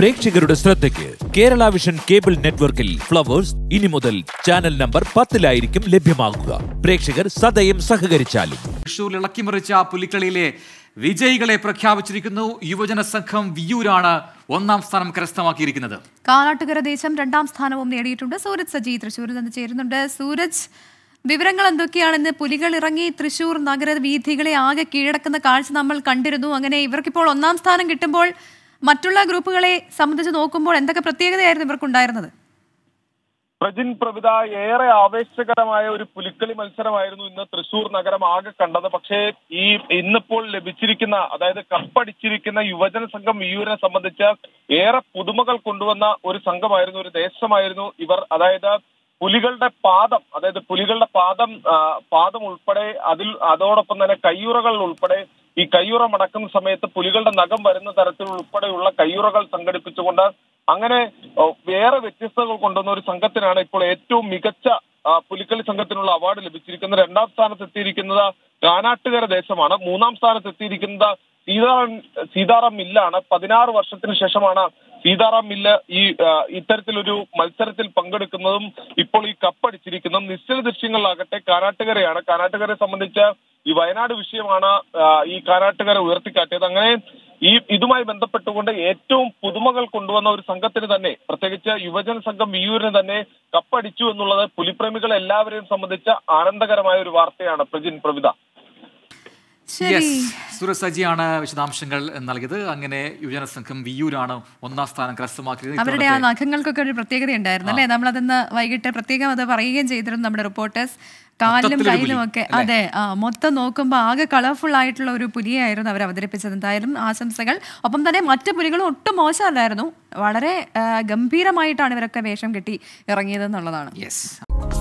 പ്രേക്ഷകരുടെ ശ്രദ്ധയ്ക്ക് Kerala vision cable നെറ്റ്വർക്കിൽ ഫ്ലവേഴ്സ് ഇനി മുതൽ ചാനൽ നമ്പർ പത്തിലായിരിക്കും ലഭ്യമാകുക പ്രേക്ഷകർ സദയം സഹകരിച്ചാലും തൃശൂരിൽ ഇളക്കിമറിച്ച പുലിക്കളിയിലെ വിജയികളെ പ്രഖ്യാപിച്ചിരിക്കുന്നു യുവജന സംഘം വിയൂരാണ് ഒന്നാം സ്ഥാനം കരസ്ഥമാക്കിയിരിക്കുന്നത് കാലാട്ടുകര ദേശം രണ്ടാം സ്ഥാനവും നേടിയിട്ടുണ്ട് സൂരജ് സജി തൃശ്ശൂരിൽ നിന്ന് ചേരുന്നുണ്ട് സൂരജ് വിവരങ്ങൾ എന്തൊക്കെയാണെന്ന് പുലികൾ ഇറങ്ങി തൃശൂർ നഗര വീഥികളെ ആകെ കീഴടക്കുന്ന കാഴ്ച നമ്മൾ കണ്ടിരുന്നു അങ്ങനെ ഇവർക്കിപ്പോൾ ഒന്നാം സ്ഥാനം കിട്ടുമ്പോൾ മറ്റുള്ള ഗ്രൂപ്പുകളെ സംബന്ധിച്ച് നോക്കുമ്പോൾ എന്തൊക്കെ പ്രത്യേകതയായിരുന്നു ഇവർക്കുണ്ടായിരുന്നത് പ്രജിൻ പ്രവിത ഏറെ ആവേശകരമായ ഒരു പുലിക്കളി മത്സരമായിരുന്നു ഇന്ന് തൃശൂർ നഗരം ആകെ കണ്ടത് പക്ഷേ ഈ ഇന്നിപ്പോൾ ലഭിച്ചിരിക്കുന്ന അതായത് കപ്പടിച്ചിരിക്കുന്ന യുവജന സംഘം വിയൂരിനെ സംബന്ധിച്ച് ഏറെ പുതുമകൾ കൊണ്ടുവന്ന ഒരു സംഘമായിരുന്നു ഒരു ദേശമായിരുന്നു ഇവർ അതായത് പുലികളുടെ പാദം അതായത് പുലികളുടെ പാദം ആ, പാദം ഉൾപ്പെടെ അതിൽ അതോടൊപ്പം തന്നെ കയ്യുറകൾ ഉൾപ്പെടെ ഈ കയ്യുറ മടക്കുന്ന സമയത്ത് പുലികളുടെ നഖം വരുന്ന തരത്തിൽ ഉൾപ്പെടെയുള്ള കയ്യുറകൾ സംഘടിപ്പിച്ചുകൊണ്ട് അങ്ങനെ ഓ, വേറെ വ്യത്യസ്തതകൾ കൊണ്ടുവന്ന ഒരു സംഘത്തിനാണ് ഇപ്പോൾ ഏറ്റവും മികച്ച ആ, പുലിക്കളി സംഘത്തിനുള്ള അവാർഡ് ലഭിച്ചിരിക്കുന്നത് രണ്ടാം സ്ഥാനത്ത് എത്തിയിരിക്കുന്നത് കാനാട്ടുകര ദേശമാണ് മൂന്നാം സ്ഥാനത്ത് എത്തിയിരിക്കുന്നത് സീതാറാം സീതാറാം മില്ലാണ് പതിനാറ് വർഷത്തിന് ശേഷമാണ് സീതാറാം മില്ല് ഈ ആ, ഇത്തരത്തിലൊരു മത്സരത്തിൽ പങ്കെടുക്കുന്നതും ഇപ്പോൾ ഈ കപ്പടിച്ചിരിക്കുന്നതും നിശ്ചല ദൃശ്യങ്ങളിലാകട്ടെ കാനാട്ടുകരയാണ് കാനാട്ടുകരയെ സംബന്ധിച്ച് ഈ വയനാട് വിഷയമാണ് ആ, ഈ കാനാട്ടുകര ഉയർത്തിക്കാട്ടിയത് അങ്ങനെ ഈ ഇതുമായി ബന്ധപ്പെട്ടുകൊണ്ട് ഏറ്റവും പുതുമകൾ കൊണ്ടുവന്ന ഒരു സംഘത്തിന് തന്നെ പ്രത്യേകിച്ച് യുവജന സംഘം വിയൂരിന് തന്നെ കപ്പടിച്ചു എന്നുള്ളത് പുലിപ്രേമികൾ എല്ലാവരെയും സംബന്ധിച്ച ആനന്ദകരമായ ഒരു വാർത്തയാണ് പ്രജിൻ പ്രവിത ശരി യെസ് സുരജ് സജിയാണ് വിശദാംശങ്ങൾ നൽകിയത് അങ്ങനെ യുവജന സംഘം വിയൂരാണ് ഒന്നാം സ്ഥാനം കരസ്ഥമാക്കിയത് അവരുടെ ആ ഇത്തവണത്തെ- നഖങ്ങൾക്കൊക്കെ ഒരു പ്രത്യേകത ഉണ്ടായിരുന്നു അല്ലേ നമ്മളതിന്ന് വൈകിട്ട് പ്രത്യേകം അത് പറയുകയും ചെയ്തിരുന്നു നമ്മുടെ റിപ്പോർട്ടേഴ്സ് കാലിലും മൊത്തത്തിലൊരു കയ്യിലും പുലി, ഒക്കെ അതെ ആ മൊത്തം നോക്കുമ്പോൾ ആകെ കളർഫുൾ ആയിട്ടുള്ള ഒരു പുലിയായിരുന്നു അവർ അവതരിപ്പിച്ചത് എന്തായാലും ആശംസകൾ ഒപ്പം തന്നെ മറ്റു പുലികളും ഒട്ടും മോശമല്ലായിരുന്നു വളരെ ആ, ഗംഭീരമായിട്ടാണ് ഇവരൊക്കെ വേഷം കെട്ടി ഇറങ്ങിയത് എന്നുള്ളതാണ് യെസ്